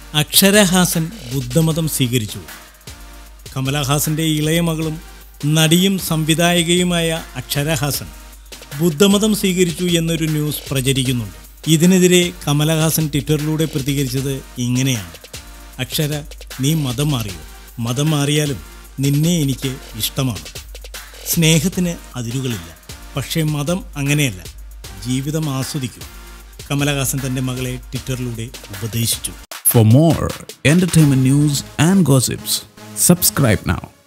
അക്ഷരഹാസൻ ബുദ്ധമതം സ്വീകരിച്ചു കമലഹാസന്റെ ഇളയ മകളും നടിയും സംവിധായകയുമായ അക്ഷരഹാസൻ ബുദ്ധമതം സ്വീകരിച്ചു എന്നൊരു ന്യൂസ് പ്രചരിക്കുന്നുണ്ട് ഇതിനെതിരെ കമലഹാസൻ ട്വിറ്ററിലൂടെ പ്രതികരിച്ചത് ഇങ്ങനെയാണ് അക്ഷര നീ മതം മാറിയോ മതം മാറിയാലും നിന്നെ എനിക്ക് ഇഷ്ടമാണ് സ്നേഹത്തിന് അതിരുകളില്ല പക്ഷേ മതം അങ്ങനെയല്ല ജീവിതം ആസ്വദിക്കൂ കമലഹാസൻ തൻ്റെ മകളെ ട്വിറ്ററിലൂടെ ഉപദേശിച്ചു For more entertainment news and gossips, subscribe now